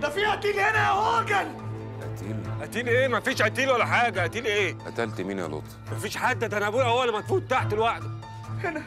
ده في قتيل هنا يا هوجن قتيل قتيل ايه مفيش قتيل ولا حاجه قتيل ايه قتلت مين يا لطفي مفيش حد ده انا ابويا هو اللي مدفون تحت لوحده هنا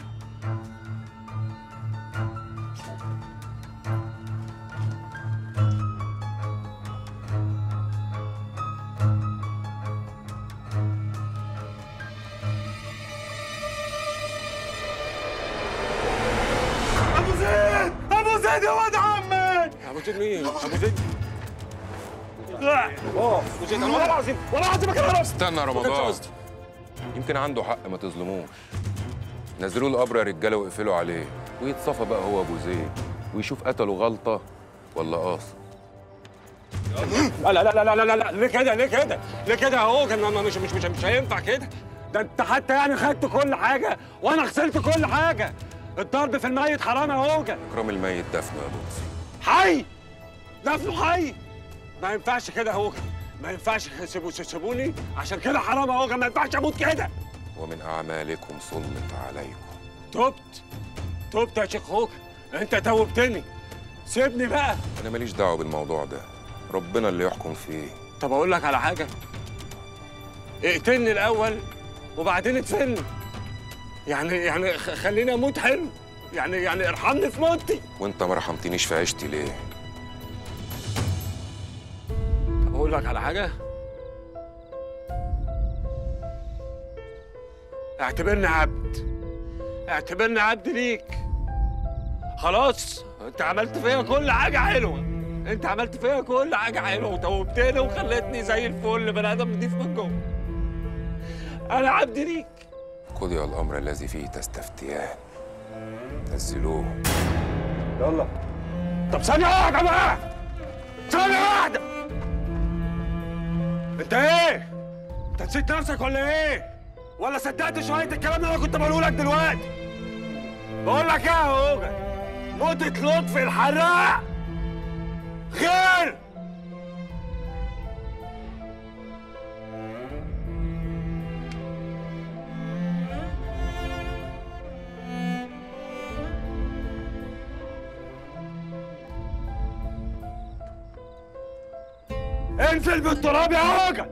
ابو زيد ابو زيد يا واد عمي ابو زيد مين ابو زيد لا اه ابو زيد انا والله العظيم والله العظيم ما كان قصدي استنى يا ما كانش رمضان قصدي يمكن عنده حق ما تظلموش نزلوه القبر يا رجاله واقفلوا عليه ويتصفى بقى هو ابو زيد ويشوف قتله غلطه ولا قاصد لا لا لا لا لا لا لا ليه كده ليه كده ليه كده اهو كان ما- مش مش مش مش هينفع كده ده انت حتى يعني خدت كل حاجه وانا غسلت كل حاجه الضرب في الميت حرام يا هوجن اكرام الميت دفنه يا لطفي حي دفنه حي ما ينفعش كده يا هوجن ما ينفعش سيبوا سيبوني عشان كده حرام يا هوجن ما ينفعش اموت كده ومن اعمالكم صلت عليكم تبت تبت يا شيخ هوجن انت توبتني سيبني بقى انا ماليش دعوه بالموضوع ده ربنا اللي يحكم فيه طب اقول لك على حاجه اقتلني الاول وبعدين ادفني يعني يعني خ- خليني اموت حلو يعني يعني ارحمني في موتي وانت ما رحمتنيش في عيشتي ليه طب اقول لك على حاجه اعتبرني عبد اعتبرني عبد ليك خلاص انت عملت فيا كل حاجه حلوه انت عملت فيا كل حاجه حلوه وتوبتني وخلتني زي الفل بني ادم نضيف من جوه انا عبد ليك قضي الامر الذي فيه تستفتيان نزلوه يلا طب ثانية واحدة بقى ثانية واحدة انت ايه؟ انت نسيت نفسك ولا ايه؟ ولا صدقت شوية الكلام اللي انا كنت بقوله لك دلوقتي؟ بقول لك ايه يا هوجن؟ موتة لطفي الحراق غير انزل بالتراب يا هوجن